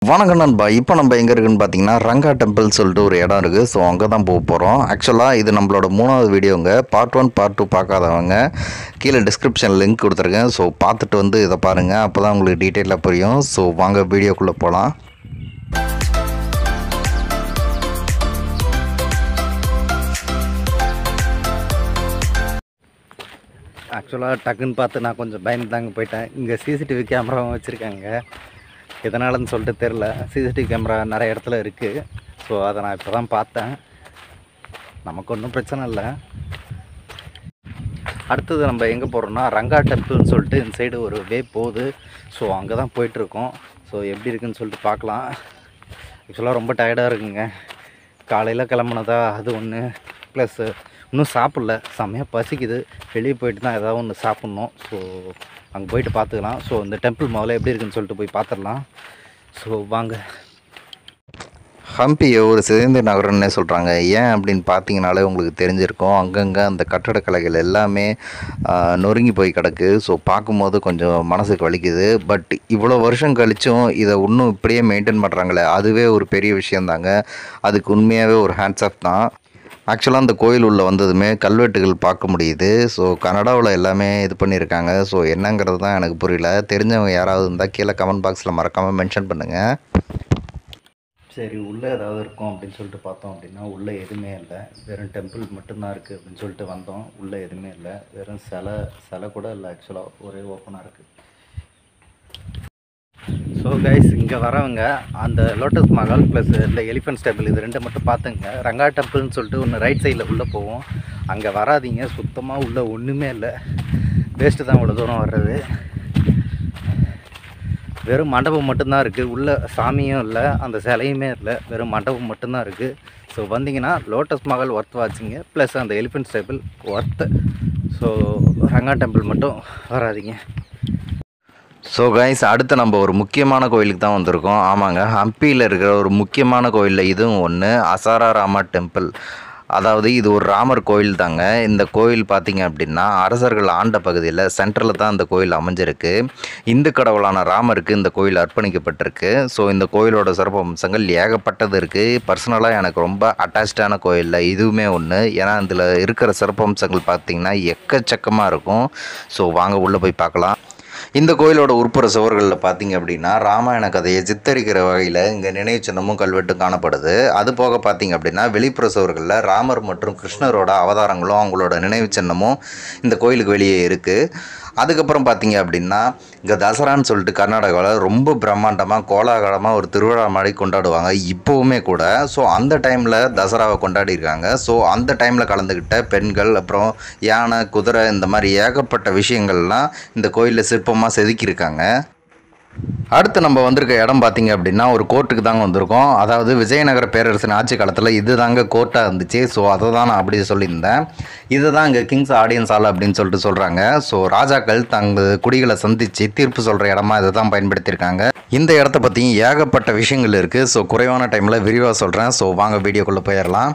வணக்கம் நண்பா இப்போ நம்ம எங்கே இருக்குன்னு பார்த்தீங்கன்னா ரங்கா டெம்பிள் சொல்லிட்டு ஒரு இடம் இருக்குது ஸோ அங்கே தான் போக போகிறோம் ஆக்சுவலாக இது நம்மளோட மூணாவது வீடியோங்க பார்ட் ஒன் பார்ட் டூ பார்க்காதவங்க கீழே டிஸ்கிரிப்ஷன் லிங்க் கொடுத்துருக்கேன் ஸோ பார்த்துட்டு வந்து இதை பாருங்கள் அப்போ தான் உங்களுக்கு டீட்டெயிலாக புரியும் ஸோ வாங்க வீடியோக்குள்ளே போகலாம் ஆக்சுவலாக டக்குன்னு பார்த்து நான் கொஞ்சம் பயந்து தாங்க போயிட்டேன் இங்கே சிசிடிவி கேமராவும் வச்சுருக்காங்க எதனாலன்னு சொல்லிட்டு தெரில சிசிடிவி கேமரா நிறைய இடத்துல இருக்குது ஸோ அதை நான் இப்போ தான் பார்த்தேன் நமக்கு ஒன்றும் பிரச்சனை இல்லை அடுத்தது நம்ம எங்கே போகிறோம்னா ரங்கா டெம்பிள்னு சொல்லிட்டு இந்த சைடு ஒரு வே போகுது ஸோ அங்கே தான் போயிட்டுருக்கோம் ஸோ எப்படி இருக்குன்னு சொல்லிட்டு பார்க்கலாம் ஆக்சுவலாக ரொம்ப டயர்டாக இருக்குங்க காலையில் கிளம்புனதா அது ஒன்று ப்ளஸ் இன்னும் சாப்பிடல செம்மையாக பசிக்குது வெளியே போயிட்டு தான் ஏதாவது ஒன்று சாப்பிட்ணும் ஸோ அங்கே போயிட்டு பார்த்துக்கலாம் ஸோ இந்த டெம்பிள் முதல்ல எப்படி இருக்குன்னு சொல்லிட்டு போய் பார்த்துடலாம் ஸோ வாங்க ஹம்பியை ஒரு சிதைந்த நகரம்னே சொல்கிறாங்க ஏன் அப்படின்னு பார்த்தீங்கனாலே உங்களுக்கு தெரிஞ்சிருக்கும் அங்கங்கே அந்த கட்டடக்கலைகள் எல்லாமே ஆஹ், நொறுங்கி போய் கிடக்கு ஸோ பார்க்கும்போது கொஞ்சம் மனசுக்கு வலிக்குது பட் இவ்வளோ வருஷம் கழிச்சும் இதை இன்னும் இப்படியே மெயின்டைன் பண்ணுறாங்களே அதுவே ஒரு பெரிய விஷயந்தாங்க அதுக்கு உண்மையாகவே ஒரு ஹேண்ட்ஸ் ஆஃப் தான் ஆக்சுவலாக அந்த கோயில் உள்ள வந்ததுமே கல்வெட்டுகள் பார்க்க முடியுது ஸோ கனடாவில் எல்லாமே இது பண்ணியிருக்காங்க ஸோ என்னங்கிறது தான் எனக்கு புரியல தெரிஞ்சவங்க யாராவது இருந்தால் கீழே கமெண்ட் பாக்ஸில் மறக்காமல் மென்ஷன் பண்ணுங்கள் சரி உள்ளே ஏதாவது இருக்கும் அப்படின்னு சொல்லிட்டு பார்த்தோம் அப்படின்னா உள்ளே எதுவுமே இல்லை வெறும் டெம்பிள் மட்டும்தான் இருக்குது அப்படின்னு சொல்லிட்டு வந்தோம் உள்ளே எதுவுமே இல்லை வெறும் சிலை சிலை கூட இல்லை ஆக்சுவலாக ஒரே ஓப்பனாக இருக்குது ஸோ கைஸ் இங்கே வரவங்க அந்த லோட்டஸ் மகால் ப்ளஸ் இந்த எலிஃபென்ட் டெம்பிள் இது ரெண்டு மட்டும் பார்த்துங்க ரங்கா டெம்பிள்னு சொல்லிட்டு ஒன்று ரைட் சைடில் உள்ளே போவோம் அங்கே வராதீங்க சுத்தமாக உள்ளே ஒன்றுமே இல்லை வேஸ்ட்டு தான் இவ்வளோ தூரம் வர்றது வெறும் மண்டபம் மட்டும்தான் இருக்குது உள்ள சாமியும் இல்லை அந்த சிலையுமே இல்லை வெறும் மண்டபம் மட்டும்தான் இருக்குது ஸோ வந்தீங்கன்னா lotus Mahal worth watching plus அந்த elephant temple worth so Ranga temple மட்டும் வராதீங்க ஸோ கைஸ் அடுத்து நம்ம ஒரு முக்கியமான கோயிலுக்கு தான் வந்திருக்கோம் ஆமாங்க ஹம்பியில் இருக்கிற ஒரு முக்கியமான கோயிலில் இதுவும் ஒன்று அசாரா ராமா டெம்பிள் அதாவது இது ஒரு ராமர் கோயில் தாங்க இந்த கோயில் பார்த்தீங்க அப்படின்னா அரசர்கள் ஆண்ட பகுதியில் சென்டரில் தான் இந்த கோயில் அமைஞ்சிருக்கு இந்து கடவுளான ராமருக்கு இந்த கோயில் அர்ப்பணிக்கப்பட்டிருக்கு ஸோ இந்த கோயிலோட சிறப்பம்சங்கள் ஏகப்பட்டது இருக்குது பர்சனலாக எனக்கு ரொம்ப அட்டாச்சான கோயிலில் இதுவுமே ஒன்று ஏன்னா இதில் இருக்கிற சிறப்பம்சங்கள் பார்த்தீங்கன்னா எக்கச்சக்கமாக இருக்கும் ஸோ வாங்க உள்ளே போய் பார்க்கலாம் இந்த கோயிலோட உட்புற சுவர்களில் பார்த்தீங்க அப்படின்னா ராமாயண கதையை சித்தரிக்கிற வகையில் இங்கே நினைவு சின்னமும் கல்வெட்டும் காணப்படுது அது போக பார்த்தீங்க அப்படின்னா வெளிப்புற சுவர்களில் ராமர் மற்றும் கிருஷ்ணரோட அவதாரங்களும் அவங்களோட நினைவு சின்னமும் இந்த கோயிலுக்கு வெளியே இருக்குது அதுக்கப்புறம் பார்த்தீங்க அப்படின்னா இங்கே தசரான்னு சொல்லிட்டு கர்நாடகாவில் ரொம்ப பிரம்மாண்டமாக கோலாகலமாக ஒரு திருவிழா மாதிரி கொண்டாடுவாங்க இப்போவுமே கூட ஸோ அந்த டைமில் தசராவை கொண்டாடியிருக்காங்க ஸோ அந்த டைமில் கலந்துக்கிட்ட பெண்கள் அப்புறம் யானை குதிரை இந்த மாதிரி ஏகப்பட்ட விஷயங்கள்லாம் இந்த கோயிலில் சிற்பமாக செதுக்கியிருக்காங்க அடுத்து நம்ம வந்திருக்க இடம் பார்த்தீங்க அப்படின்னா ஒரு கோர்ட்டுக்கு தாங்க வந்திருக்கோம் அதாவது விஜயநகர பேரரசின் ஆட்சி காலத்தில் இது தாங்க கோர்ட்டாக இருந்துச்சு ஸோ அதை தான் நான் அப்படி சொல்லியிருந்தேன் இது தான் இங்கே கிங்ஸ் ஆடியன்ஸ் ஹால் அப்படின்னு சொல்லிட்டு சொல்கிறாங்க ஸோ ராஜாக்கள் தங்கள் குடிகளை சந்தித்து தீர்ப்பு சொல்கிற இடமா இதை தான் பயன்படுத்தியிருக்காங்க இந்த இடத்த பற்றியும் ஏகப்பட்ட விஷயங்கள் இருக்குது ஸோ குறைவான டைமில் விரிவாக சொல்கிறேன் ஸோ வாங்க வீடியோக்குள்ளே போயிடலாம்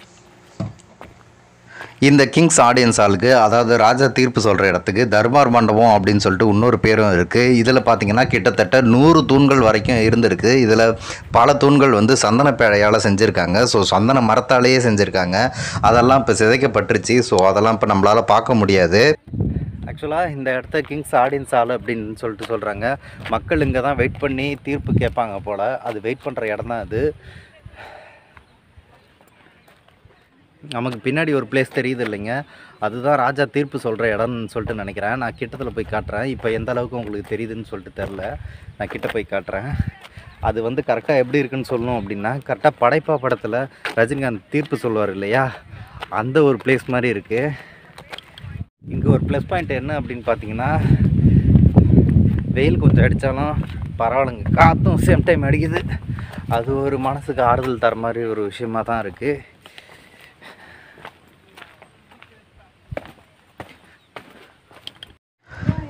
இந்த கிங்ஸ் ஆடியன்ஸ் ஹாலுக்கு அதாவது ராஜா தீர்ப்பு சொல்கிற இடத்துக்கு தர்பார் மண்டபம் அப்படின்னு சொல்லிட்டு இன்னொரு பேரும் இருக்குது இதில் பார்த்தீங்கன்னா கிட்டத்தட்ட நூறு தூண்கள் வரைக்கும் இருந்திருக்கு இதில் பல தூண்கள் வந்து சந்தன பேழையால் செஞ்சுருக்காங்க ஸோ சந்தன மரத்தாலேயே செஞ்சுருக்காங்க அதெல்லாம் இப்போ சிதைக்கப்பட்டுருச்சு ஸோ அதெல்லாம் இப்போ நம்மளால் பார்க்க முடியாது ஆக்சுவலாக இந்த இடத்த கிங்ஸ் ஆடியன்ஸ் ஹால் அப்படின்னு சொல்லிட்டு சொல்கிறாங்க மக்கள் இங்கே தான் வெயிட் பண்ணி தீர்ப்பு கேட்பாங்க போல் அது வெயிட் பண்ணுற இடம் தான் அது நமக்கு பின்னாடி ஒரு பிளேஸ் தெரியுது இல்லைங்க அதுதான் ராஜா தீர்ப்பு சொல்கிற இடம்னு சொல்லிட்டு நினைக்கிறேன் நான் கிட்டத்தில் போய் காட்டுறேன் இப்போ எந்த அளவுக்கு உங்களுக்கு தெரியுதுன்னு சொல்லிட்டு தெரில நான் கிட்ட போய் காட்டுறேன் அது வந்து கரெக்டாக எப்படி இருக்குன்னு சொல்லணும் அப்படின்னா கரெக்டாக படைப்பா படத்தில் ரஜினிகாந்த் தீர்ப்பு சொல்லுவார் இல்லையா அந்த ஒரு பிளேஸ் மாதிரி இருக்குது இங்கே ஒரு ப்ளஸ் பாயிண்ட் என்ன அப்படின்னு பார்த்தீங்கன்னா வெயில் கொஞ்சம் அடித்தாலும் பரவாயில்லைங்க காற்றும் சேம் டைம் அடிக்குது அது ஒரு மனசுக்கு ஆறுதல் தர மாதிரி ஒரு விஷயமா தான் இருக்குது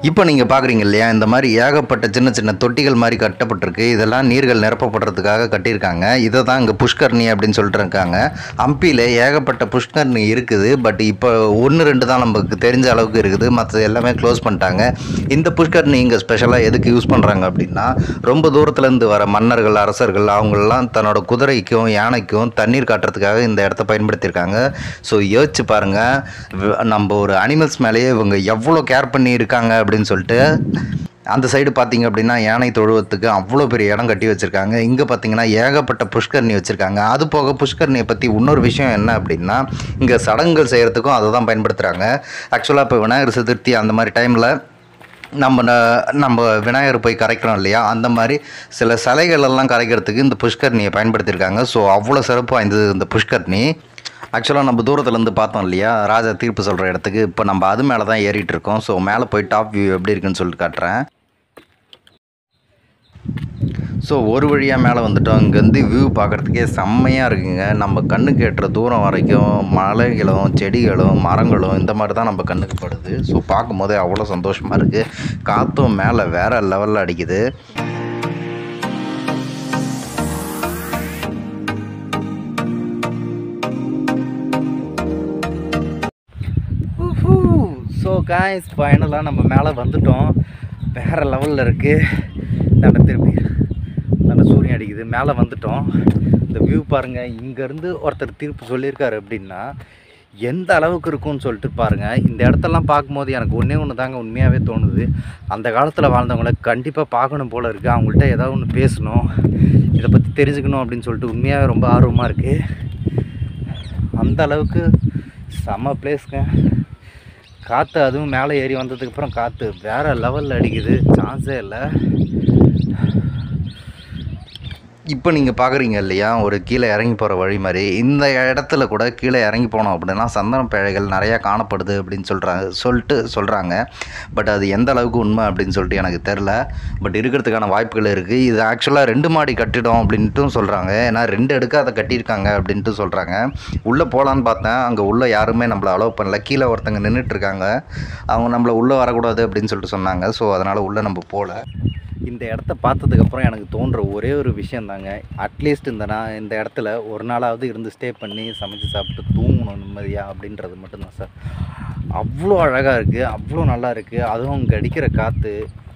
இப்போ நீங்கள் பார்க்குறீங்க இல்லையா இந்த மாதிரி ஏகப்பட்ட சின்ன சின்ன தொட்டிகள் மாதிரி கட்டப்பட்டிருக்கு இதெல்லாம் நீர்கள் நிரப்பப்படுறதுக்காக கட்டியிருக்காங்க இதை தான் இங்கே புஷ்கர்ணி அப்படின்னு சொல்லிட்டு இருக்காங்க ஹம்பியில் ஏகப்பட்ட புஷ்கர்ணி இருக்குது பட் இப்போ ஒன்று ரெண்டு தான் நமக்கு தெரிஞ்ச அளவுக்கு இருக்குது மற்றது எல்லாமே க்ளோஸ் பண்ணிட்டாங்க இந்த புஷ்கர்ணி இங்கே ஸ்பெஷலாக எதுக்கு யூஸ் பண்ணுறாங்க அப்படின்னா ரொம்ப தூரத்துலேருந்து வர மன்னர்கள் அரசர்கள் அவங்களெல்லாம் தன்னோட குதிரைக்கும் யானைக்கும் தண்ணீர் காட்டுறதுக்காக இந்த இடத்த பயன்படுத்தியிருக்காங்க ஸோ யோசிச்சு பாருங்கள் நம்ம ஒரு அனிமல்ஸ் மேலேயே இவங்க எவ்வளோ கேர் பண்ணி இருக்காங்க அப்படின்னு சொல்லிட்டு அந்த சைடு பார்த்தீங்க அப்படின்னா யானை தொழுவத்துக்கு அவ்வளோ பெரிய இடம் கட்டி வச்சுருக்காங்க இங்கே பார்த்தீங்கன்னா ஏகப்பட்ட புஷ்கரணி வச்சுருக்காங்க அது போக புஷ்கரணியை பற்றி இன்னொரு விஷயம் என்ன அப்படின்னா இங்கே சடங்குகள் செய்கிறதுக்கும் அதை தான் பயன்படுத்துகிறாங்க ஆக்சுவலாக இப்போ விநாயகர் சதுர்த்தி அந்த மாதிரி டைமில் நம்ம ந- நம்ம விநாயகர் போய் கரைக்கிறோம் இல்லையா அந்த மாதிரி சில சிலைகள் எல்லாம் கரைக்கிறதுக்கு இந்த புஷ்கரணியை பயன்படுத்தியிருக்காங்க ஸோ அவ்வளோ சிறப்பு வாய்ந்தது இந்த புஷ்கரணி ஆக்சுவலாக நம்ம தூரத்துலேருந்து பார்த்தோம் இல்லையா ராஜா தீர்ப்பு சொல்கிற இடத்துக்கு இப்போ நம்ம அது மேலே தான் ஏறிட்டு இருக்கோம் ஸோ மேலே போய் டாப் வியூ எப்படி இருக்குன்னு சொல்லிட்டு காட்டுறேன் ஸோ ஒரு வழியாக மேலே வந்துட்டோம் இங்கேருந்து வியூ பார்க்குறதுக்கே செம்மையாக இருக்குங்க நம்ம கண்ணுக்கு எட்டுற தூரம் வரைக்கும் மலைகளும் செடிகளும் மரங்களும் இந்த மாதிரி தான் நம்ம கண்ணுக்கு படுது ஸோ பார்க்கும்போதே அவ்வளோ சந்தோஷமாக இருக்குது காற்றும் மேலே வேறு லெவலில் அடிக்குது ஸோ காய்ஸ் ஃபைனலாக நம்ம மேலே வந்துட்டோம் வேறு லெவலில் இருக்குது தண்டை திருப்பி தண்டை சூரியன் அடிக்குது மேலே வந்துட்டோம் இந்த வியூ பாருங்கள் இங்கேருந்து ஒருத்தர் தீர்ப்பு சொல்லியிருக்காரு அப்படின்னா எந்த அளவுக்கு இருக்கும்னு சொல்லிட்டு பாருங்கள் இந்த இடத்தெல்லாம் பார்க்கும்போது எனக்கு ஒன்றே ஒன்று தாங்க உண்மையாகவே தோணுது அந்த காலத்தில் வாழ்ந்தவங்கள கண்டிப்பாக பார்க்கணும் போல் இருக்குது அவங்கள்ட்ட ஏதாவது ஒன்று பேசணும் இதை பற்றி தெரிஞ்சுக்கணும் அப்படின்னு சொல்லிட்டு உண்மையாகவே ரொம்ப ஆர்வமாக இருக்குது அந்த அளவுக்கு செம்ம பிளேஸ்ங்க காற்று அதுவும் மேலே ஏறி வந்ததுக்கப்புறம் காற்று வேறு லெவலில் அடிக்குது சான்ஸே இல்லை இப்போ நீங்கள் பார்க்குறீங்க இல்லையா ஒரு கீழே இறங்கி போகிற வழி மாதிரி இந்த இடத்துல கூட கீழே இறங்கி போனோம் அப்படின்னா சந்தன பேழைகள் நிறையா காணப்படுது அப்படின்னு சொல்கிறாங்க சொல்லிட்டு சொல்கிறாங்க பட் அது எந்த அளவுக்கு உண்மை அப்படின்னு சொல்லிட்டு எனக்கு தெரில பட் இருக்கிறதுக்கான வாய்ப்புகள் இருக்குது இது ஆக்சுவலாக ரெண்டு மாடி கட்டிடம் அப்படின்ட்டும் சொல்கிறாங்க ஏன்னா ரெண்டு அடுக்கு அதை கட்டியிருக்காங்க அப்படின்ட்டு சொல்கிறாங்க உள்ளே போகலான்னு பார்த்தேன் அங்கே உள்ளே யாருமே நம்மளை அலோவ் பண்ணல கீழே ஒருத்தங்க நின்றுட்டு இருக்காங்க அவங்க நம்மளை உள்ளே வரக்கூடாது அப்படின்னு சொல்லிட்டு சொன்னாங்க ஸோ அதனால் உள்ளே நம்ம போகல இந்த இடத்த பார்த்ததுக்கப்புறம் எனக்கு தோன்ற ஒரே ஒரு விஷயம் தாங்க அட்லீஸ்ட் இந்த நான் இந்த இடத்துல ஒரு நாளாவது இருந்து ஸ்டே பண்ணி சமைச்சு சாப்பிட்டு தூங்கணும் நிம்மதியாக அப்படின்றது மட்டும்தான் சார் அவ்வளோ அழகாக இருக்குது அவ்வளோ நல்லா இருக்குது அதுவும் அங்கே அடிக்கிற காற்று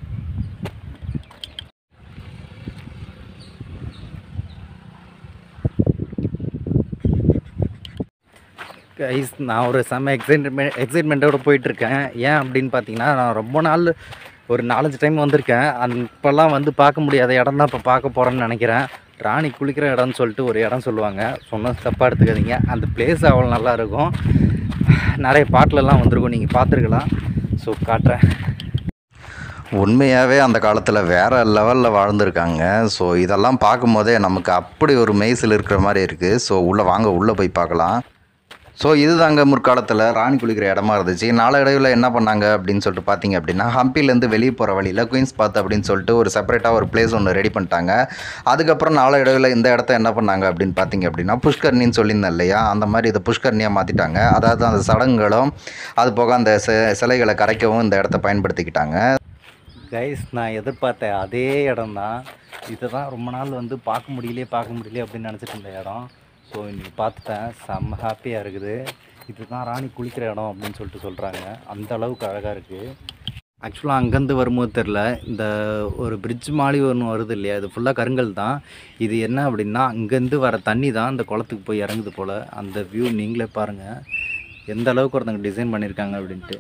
கைஸ் நான் ஒரு செம்ம எக்ஸைட்மெண்ட் எக்ஸைட்மெண்ட்டோட போயிட்டுருக்கேன் ஏன் அப்படின்னு பார்த்தீங்கன்னா நான் ரொம்ப நாள் ஒரு நாலஞ்சு டைம் வந்திருக்கேன் அந்த இப்போல்லாம் வந்து பார்க்க முடியாத இடம் தான் இப்போ பார்க்க போகிறேன்னு நினைக்கிறேன் ராணி குளிக்கிற இடம்னு சொல்லிட்டு ஒரு இடம் சொல்லுவாங்க சொன்னது தப்பாக எடுத்துக்காதீங்க அந்த பிளேஸ் அவ்வளோ நல்லா இருக்கும் நிறைய பாட்டிலெல்லாம் வந்திருக்கும் நீங்கள் பார்த்துருக்கலாம் ஸோ காட்டுறேன் உண்மையாகவே அந்த காலத்தில் வேறு லெவலில் வாழ்ந்திருக்காங்க ஸோ இதெல்லாம் பார்க்கும்போதே நமக்கு அப்படி ஒரு மெய்சில் இருக்கிற மாதிரி இருக்குது ஸோ உள்ளே வாங்க உள்ளே போய் பார்க்கலாம் ஸோ இதுதாங்க முற்காலத்தில் ராணி குளிக்கிற இடமா இருந்துச்சு நாளடைவில் என்ன பண்ணாங்க அப்படின்னு சொல்லிட்டு பார்த்தீங்க அப்படின்னா ஹம்பிலேருந்து வெளியே போகிற வழியில் குயின்ஸ் பாத் அப்படின்னு சொல்லிட்டு ஒரு செப்பரேட்டாக ஒரு பிளேஸ் ஒன்று ரெடி பண்ணிட்டாங்க அதுக்கப்புறம் நாளடைவில் இந்த இடத்த என்ன பண்ணாங்க அப்படின்னு பார்த்தீங்க அப்படின்னா புஷ்கர்ணின்னு சொல்லியிருந்தேன் இல்லையா அந்த மாதிரி இதை புஷ்கர்ணியாக மாற்றிட்டாங்க அதாவது அந்த சடங்குகளும் அது போக அந்த சிலைகளை சிலைகளை கரைக்கவும் இந்த இடத்த பயன்படுத்திக்கிட்டாங்க கைஸ் நான் எதிர்பார்த்த அதே இடம் தான் இதை தான் ரொம்ப நாள் வந்து பார்க்க முடியலையே பார்க்க முடியலையே அப்படின்னு நினச்சிட்டு இருந்த இடம் ஸோ இன்றைக்கி பார்த்துட்டேன் செம்ம ஹாப்பியாக இருக்குது இதுதான் ராணி குளிக்கிற இடம் அப்படின்னு சொல்லிட்டு சொல்கிறாங்க அந்த அளவுக்கு அழகாக இருக்குது ஆக்சுவலாக அங்கேருந்து வரும்போது தெரில இந்த ஒரு பிரிட்ஜ் மாதிரி ஒன்று வருது இல்லையா இது ஃபுல்லாக கருங்கல் தான் இது என்ன அப்படின்னா அங்கேருந்து வர தண்ணி தான் அந்த குளத்துக்கு போய் இறங்குது போல் அந்த வியூ நீங்களே பாருங்கள் எந்த அளவுக்கு ஒருத்தங்க டிசைன் பண்ணியிருக்காங்க அப்படின்ட்டு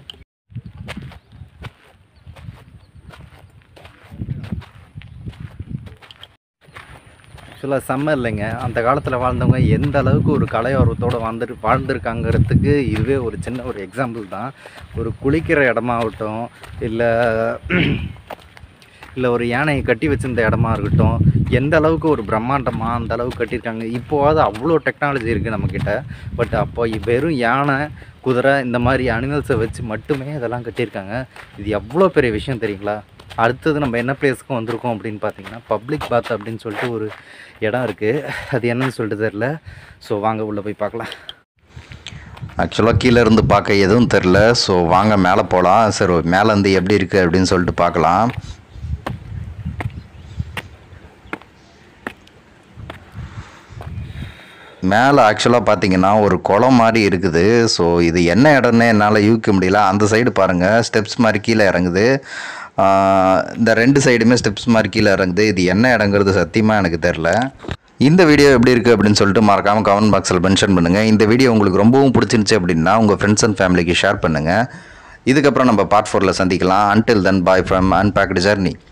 ஆக்சுவலாக செம்ம இல்லைங்க அந்த காலத்தில் வாழ்ந்தவங்க எந்த அளவுக்கு ஒரு கலையோரத்தோடு வாழ்ந்துட்டு வாழ்ந்துருக்காங்கிறதுக்கு இதுவே ஒரு சின்ன ஒரு எக்ஸாம்பிள் தான் ஒரு குளிக்கிற இடமாகட்டும் இல்லை இல்லை ஒரு யானையை கட்டி வச்சிருந்த இடமா இருக்கட்டும் எந்த அளவுக்கு ஒரு பிரம்மாண்டமாக அந்த அளவுக்கு கட்டியிருக்காங்க இப்போவாது அவ்வளோ டெக்னாலஜி இருக்குது நம்மக்கிட்ட பட் அப்போ வெறும் யானை குதிரை இந்த மாதிரி அனிமல்ஸை வச்சு மட்டுமே இதெல்லாம் கட்டியிருக்காங்க இது எவ்வளோ பெரிய விஷயம் தெரியுங்களா அடுத்தது நம்ம என்ன பிளேஸ்க்கு வந்திருக்கோம் அப்படின்னு பார்த்தீங்கன்னா பப்ளிக் பாத் அப்படின்னு சொல்லிட்டு ஒரு இடம் இருக்குது அது என்னன்னு சொல்லிட்டு தெரில ஸோ வாங்க உள்ளே போய் பார்க்கலாம் ஆக்சுவலாக கீழே இருந்து பார்க்க எதுவும் தெரில ஸோ வாங்க மேலே போகலாம் சரி மேலே இருந்து எப்படி இருக்குது அப்படின்னு சொல்லிட்டு பார்க்கலாம் மேலே ஆக்சுவலாக பார்த்தீங்கன்னா ஒரு குளம் மாதிரி இருக்குது ஸோ இது என்ன இடம்னு என்னால் யூகிக்க முடியல அந்த சைடு பாருங்கள் ஸ்டெப்ஸ் மாதிரி கீழே இறங்குது ஆஹ் இந்த ரெண்டு சைடுமே ஸ்டெப்ஸ் மாதிரி கீழே இறங்குது இது என்ன இடங்கிறது சத்தியமாக எனக்கு தெரில இந்த வீடியோ எப்படி இருக்குது அப்படின்னு சொல்லிட்டு மறக்காமல் கமெண்ட் பாக்ஸில் மென்ஷன் பண்ணுங்கள் இந்த வீடியோ உங்களுக்கு ரொம்பவும் பிடிச்சிருந்துச்சு அப்படின்னா உங்கள் ஃப்ரெண்ட்ஸ் அண்ட் ஃபேமிலிக்கு ஷேர் பண்ணுங்கள் இதுக்கப்புறம் நம்ம பார்ட் ஃபோரில் சந்திக்கலாம் until then bye from unpacked journey